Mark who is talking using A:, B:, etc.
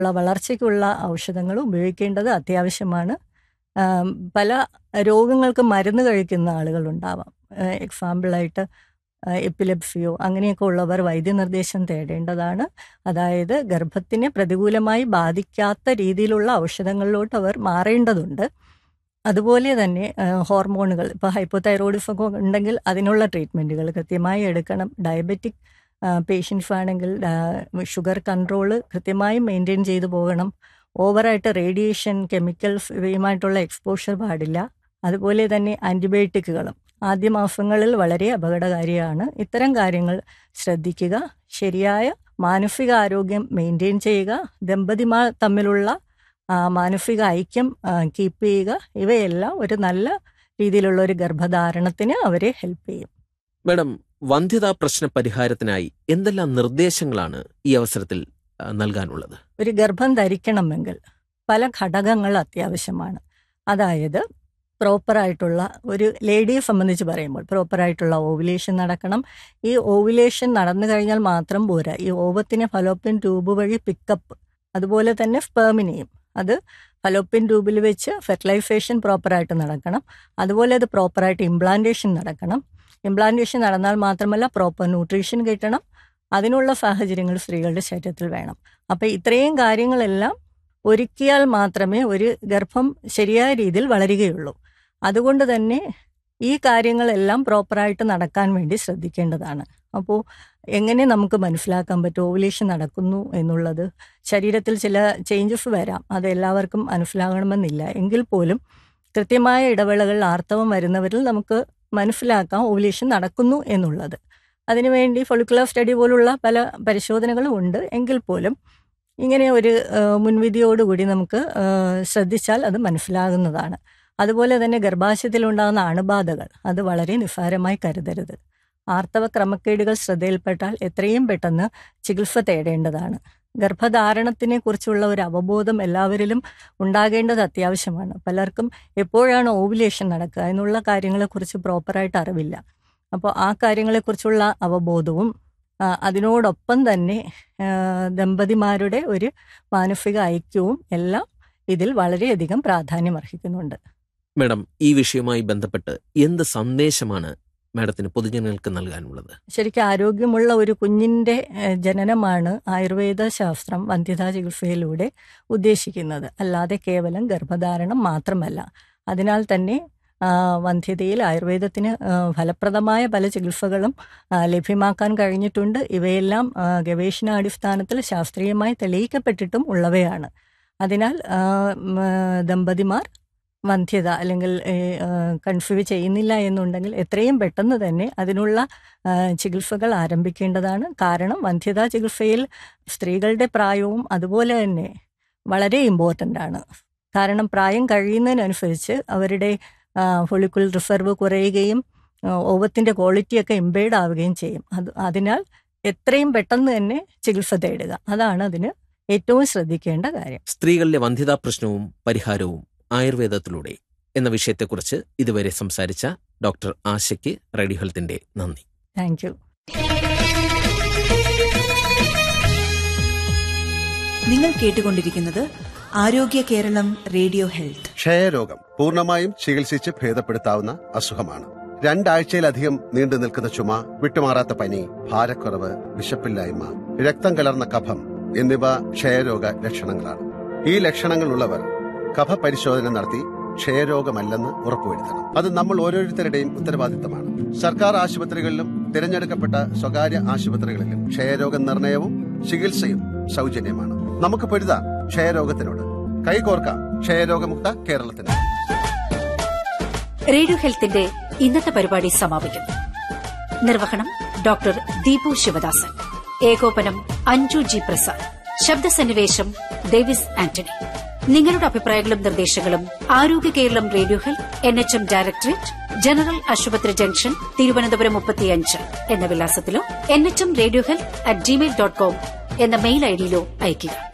A: ഉള്ള വളർച്ചയ്ക്കുള്ള ഔഷധങ്ങൾ ഉപയോഗിക്കേണ്ടത് അത്യാവശ്യമാണ് ആം, പല രോഗങ്ങൾക്ക് മരുന്ന് കഴിക്കുന്ന ആളുകളുണ്ടാവാം എക്സാമ്പിളായിട്ട് എപ്പിലെപ്സിയോ അങ്ങനെയൊക്കെ ഉള്ളവർ വൈദ്യനിർദ്ദേശം തേടേണ്ടതാണ് അതായത് ഗർഭത്തിനെ പ്രതികൂലമായി ബാധിക്കാത്ത രീതിയിലുള്ള ഔഷധങ്ങളിലോട്ട് അവർ മാറേണ്ടതുണ്ട് അതുപോലെ തന്നെ ആ, ഹോർമോണുകൾ ഇപ്പോൾ ഹൈപ്പോതൈറോയിഡിസം ഒക്കെ ഉണ്ടെങ്കിൽ അതിനുള്ള ട്രീറ്റ്മെൻറ്റുകൾ കൃത്യമായി എടുക്കണം ഡയബറ്റിക് പേഷ്യൻസ് ആണെങ്കിൽ ഷുഗർ കൺട്രോള് കൃത്യമായി മെയിൻറ്റെയിൻ ചെയ്തു പോകണം ഓവറായിട്ട് റേഡിയേഷൻ കെമിക്കൽസ് ഇവയുമായിട്ടുള്ള എക്സ്പോഷർ പാടില്ല അതുപോലെ തന്നെ ആൻറ്റിബയോട്ടിക്കുകളും ആദ്യ മാസങ്ങളിൽ വളരെ അപകടകാരിയാണ് ഇത്തരം കാര്യങ്ങൾ ശ്രദ്ധിക്കുക ശരിയായ മാനസിക ആരോഗ്യം മെയിൻറ്റെയിൻ ചെയ്യുക ദമ്പതിമാർ തമ്മിലുള്ള ആ, മാനസിക ഐക്യം കീപ്പ് ചെയ്യുക ഇവയെല്ലാം ഒരു നല്ല രീതിയിലുള്ള ഒരു ഗർഭധാരണത്തിന് അവരെ ഹെൽപ്പ് ചെയ്യും
B: മാഡം വന്ധ്യതാ പ്രശ്ന പരിഹാരത്തിനായി എന്തെല്ലാം നിർദ്ദേശങ്ങളാണ് ഈ അവസരത്തിൽ ആ, നൽകാനുള്ളത്
A: ഒരു ഗർഭം ധരിക്കണമെങ്കിൽ പല ഘടകങ്ങൾ അത്യാവശ്യമാണ് അതായത് പ്രോപ്പറായിട്ടുള്ള ഒരു ലേഡിയെ സംബന്ധിച്ച് പറയുമ്പോൾ പ്രോപ്പറായിട്ടുള്ള ഓവുലേഷൻ നടക്കണം ഈ ഓവുലേഷൻ നടന്നു കഴിഞ്ഞാൽ മാത്രം പോരാ ഈ ഓവത്തിനെ ഫലോപ്പിൻ ട്യൂബ് വഴി പിക്കപ്പ് അതുപോലെ തന്നെ സ്പേമിനെയും അത് ഫലോപ്പിൻ ട്യൂബിൽ വെച്ച് ഫെർട്ടിലൈസേഷൻ പ്രോപ്പറായിട്ട് നടക്കണം അതുപോലെ അത് പ്രോപ്പറായിട്ട് ഇംപ്ലാന്റേഷൻ നടക്കണം ഇംപ്ലാന്റേഷൻ നടന്നാൽ മാത്രമല്ല പ്രോപ്പർ ന്യൂട്രീഷൻ കിട്ടണം അതിനുള്ള സാഹചര്യങ്ങൾ സ്ത്രീകളുടെ ശരീരത്തിൽ വേണം അപ്പം ഇത്രയും കാര്യങ്ങളെല്ലാം ഒരുക്കിയാൽ മാത്രമേ ഒരു ഗർഭം ശരിയായ രീതിയിൽ വളരുകയുള്ളൂ അതുകൊണ്ട് തന്നെ ഈ കാര്യങ്ങളെല്ലാം പ്രോപ്പറായിട്ട് നടക്കാൻ വേണ്ടി ശ്രദ്ധിക്കേണ്ടതാണ് അപ്പോൾ എങ്ങനെ നമുക്ക് മനസ്സിലാക്കാൻ പറ്റും ഓവുലേഷൻ നടക്കുന്നു എന്നുള്ളത് ശരീരത്തിൽ ചില ചേഞ്ചസ് വരാം അത് എല്ലാവർക്കും മനസ്സിലാകണമെന്നില്ല എങ്കിൽ പോലും കൃത്യമായ ഇടവേളകളിൽ ആർത്തവം വരുന്നവരിൽ നമുക്ക് മനസ്സിലാക്കാം ഓവുലേഷൻ നടക്കുന്നു എന്നുള്ളത് അതിനുവേണ്ടി ഫൊളിക്കുലർ സ്റ്റഡി പോലുള്ള പല പരിശോധനകളും ഉണ്ട് എങ്കിൽ പോലും ഇങ്ങനെ ഒരു ആ, മുൻവിധിയോടുകൂടി നമുക്ക് ആ, ശ്രദ്ധിച്ചാൽ അത് മനസ്സിലാകുന്നതാണ് അതുപോലെ തന്നെ ഗർഭാശയത്തിലുണ്ടാകുന്ന അണുബാധകൾ അത് വളരെ നിസ്സാരമായി കരുതരുത് ആർത്തവ ക്രമക്കേടുകൾ ശ്രദ്ധയിൽപ്പെട്ടാൽ എത്രയും പെട്ടെന്ന് ചികിത്സ തേടേണ്ടതാണ് ഗർഭധാരണത്തിനെ കുറിച്ചുള്ള ഒരു അവബോധം എല്ലാവരിലും ഉണ്ടാകേണ്ടത് അത്യാവശ്യമാണ് പലർക്കും എപ്പോഴാണ് ഓവുലേഷൻ നടക്കുക എന്നുള്ള കാര്യങ്ങളെക്കുറിച്ച് പ്രോപ്പറായിട്ട് അറിവില്ല അപ്പോൾ ആ കാര്യങ്ങളെക്കുറിച്ചുള്ള അവബോധവും ആ, അതിനോടൊപ്പം തന്നെ ആ, ദമ്പതിമാരുടെ ഒരു മാനസിക ഐക്യവും എല്ലാം ഇതിൽ വളരെയധികം പ്രാധാന്യം അർഹിക്കുന്നുണ്ട്
B: മാഡം ഈ വിഷയവുമായി ബന്ധപ്പെട്ട് എന്ത് സന്ദേശമാണ് മാഡത്തിന് പൊതുജനങ്ങൾക്ക് നൽകാനുള്ളത്
A: ശരിക്കും ആരോഗ്യമുള്ള ഒരു കുഞ്ഞിൻ്റെ ഏഹ്, ജനനമാണ് ആയുർവേദ ശാസ്ത്രം വന്ധ്യതാ ചികിത്സയിലൂടെ ഉദ്ദേശിക്കുന്നത് അല്ലാതെ കേവലം ഗർഭധാരണം മാത്രമല്ല അതിനാൽ തന്നെ ആ, വന്ധ്യതയിൽ ആയുർവേദത്തിന് ആ, ഫലപ്രദമായ പല ചികിത്സകളും ആ, ലഭ്യമാക്കാൻ കഴിഞ്ഞിട്ടുണ്ട് ഇവയെല്ലാം ആ, ഗവേഷണാടിസ്ഥാനത്തിൽ ശാസ്ത്രീയമായി തെളിയിക്കപ്പെട്ടിട്ടും ഉള്ളവയാണ് അതിനാൽ ആ, ഉം, ആ, ദമ്പതിമാർ വന്ധ്യത അല്ലെങ്കിൽ കൺഫ്യൂ ചെയ്യുന്നില്ല എന്നുണ്ടെങ്കിൽ എത്രയും പെട്ടെന്ന് തന്നെ അതിനുള്ള ആ, ചികിത്സകൾ ആരംഭിക്കേണ്ടതാണ് കാരണം വന്ധ്യതാ ചികിത്സയിൽ സ്ത്രീകളുടെ പ്രായവും അതുപോലെ തന്നെ വളരെ ഇമ്പോർട്ടൻ്റ് ആണ് കാരണം പ്രായം കഴിയുന്നതിനനുസരിച്ച് അവരുടെ ഫൊളിക്കുൽ റിസർവ് കുറയുകയും ആ, ഓവത്തിൻ്റെ ക്വാളിറ്റിയൊക്കെ ഇമ്പേർഡ് ആവുകയും ചെയ്യും അത് അതിനാൽ എത്രയും പെട്ടെന്ന് തന്നെ ചികിത്സ തേടുക അതാണ് അതിന് ഏറ്റവും ശ്രദ്ധിക്കേണ്ട കാര്യം
B: സ്ത്രീകളിലെ വന്ധ്യതാ പ്രശ്നവും പരിഹാരവും ആയുർവേദത്തിലൂടെ എന്ന വിഷയത്തെക്കുറിച്ച് ഇതുവരെ സംസാരിച്ച ഡോക്ടർ ആശയ്ക്ക് റേഡിയോ ഹെൽത്തിന്റെ നന്ദി
A: താങ്ക് യു
C: നിങ്ങൾ കേട്ടുകൊണ്ടിരിക്കുന്നത് ആരോഗ്യ കേരളം റേഡിയോ ഹെൽത്ത്
D: ക്ഷയരോഗം പൂർണ്ണമായും ചികിത്സിച്ച് ഭേദപ്പെടുത്താവുന്ന അസുഖമാണ് രണ്ടാഴ്ചയിലധികം നീണ്ടു നിൽക്കുന്ന ചുമ വിട്ടുമാറാത്ത പനി ഭാരക്കുറവ് വിശപ്പില്ലായ്മ രക്തം കലർന്ന കഫം എന്നിവ ക്ഷയരോഗ ലക്ഷണങ്ങളാണ് ഈ ലക്ഷണങ്ങളുള്ളവർ കഫ പരിശോധന നടത്തി ക്ഷയരോഗമല്ലെന്ന് ഉറപ്പുവരുത്തണം അത് നമ്മൾ ഓരോരുത്തരുടെയും ഉത്തരവാദിത്തമാണ് സർക്കാർ ആശുപത്രികളിലും തിരഞ്ഞെടുക്കപ്പെട്ട സ്വകാര്യ ആശുപത്രികളിലും ക്ഷയരോഗ നിർണയവും ചികിത്സയും സൗജന്യമാണ് നമുക്ക് പൊരുതാം ക്ഷയരോഗത്തിനോട് കൈകോർക്കാം ക്ഷയരോഗമുക്ത കേരളത്തിന്
E: റേഡിയോ ഹെൽത്തിന്റെ ഇന്നത്തെ പരിപാടി സമാപിക്കുന്നു നിർവഹണം ഡോക്ടർ ദീപു ശിവദാസൻ ഏകോപനം അഞ്ജു ജി പ്രസാദ് ശബ്ദസന്നിവേശം ഡേവിസ് ആന്റണി നിങ്ങളുടെ അഭിപ്രായങ്ങളും നിർദ്ദേശങ്ങളും Arogya Keralam radio health N H M directorate general ആശുപത്രി ജംഗ്ഷൻ തിരുവനന്തപുരം മുപ്പത്തിയഞ്ച് എന്ന വിലാസത്തിലോ N H M radio health at Gmail dot com എന്ന മെയിൽ ഐഡിയിലോ അയയ്ക്കുക